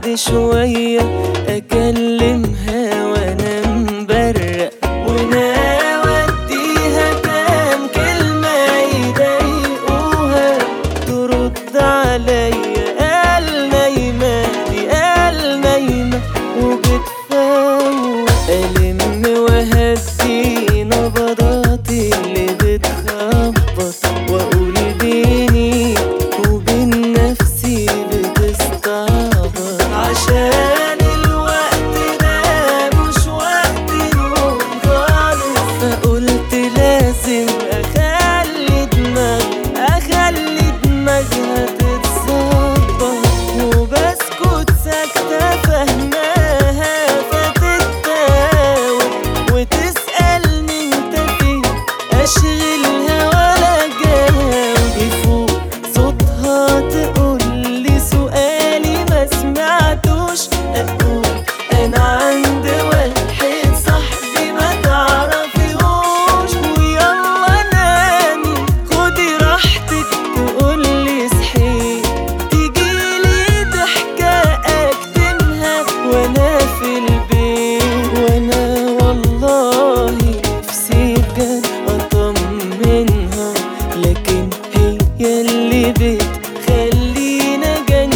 بعد شوية أكلمها وأنا مبرق وناوي أديها كام كلمة يضايقوها ترد عليا قال نايمة دي قال نايمة وبتفوق ألم وهدي نبضاتي اللي بتخبط وأقول بيني وبين نفسي بتستعبط عشان الوقت ده مش وقت نوم خالص فقلت لازم أخلي دماغ أخلي دماغها تتصبر وبسكت ساكتة فهماها فتتاوب وتسألني انت فين أشغلها ولا جاوب يفوق صوتها تقولي سؤالي ما سمعتوش أقول أنا عند واحد صاحبي ما تعرفيهوش ويلا نامي خدي راحتك تقولي صحيت تجيلي ضحكة أكتمها وأنا في البيت وأنا والله نفسي بجد أطمنها لكن هي اللي بتخليني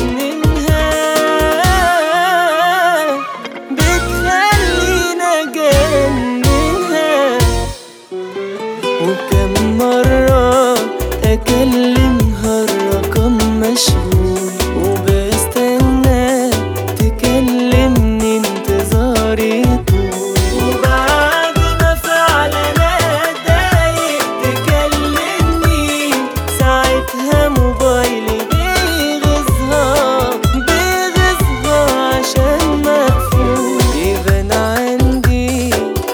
أجننها بتخليني أجننها وكم مرة أكلمها الرقم مشغول وبستنى تكلمني انتظاري طول وبعد ما فعلا أتضايق تكلمني ساعتها موبايلي بيغيظها بيغيظها عشان مقفول يبان عندي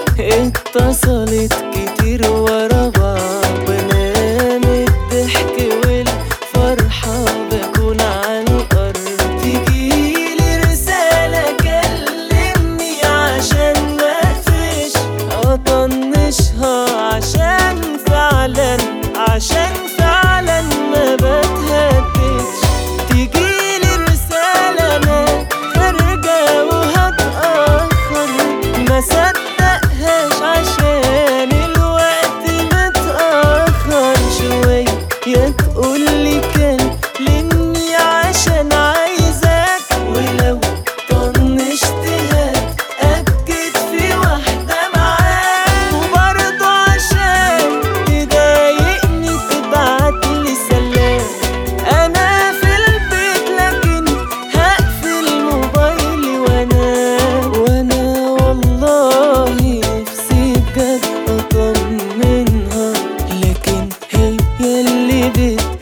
اتصلت كتير ورا بعض بنام الضحك والفرحة بكون على الأرض تجيلي رسالة كلمني عشان مقفش أطنشها عشان فعلا عشان فعلا ما بتهدش تجيلي رسالة أنا خارجة وهتأخر ما صدقهاش عشان الوقت متأخر شوية يا تقولي كلمني عشان عايزاك ولو طنشتها أكد في واحدة معاك وبرضه عشان تضايقني تبعتلي سلام أنا في البيت لكن هقفل موبايلي وأنا وأنا والله نفسي بجد أطمنها لكن هي اللي بت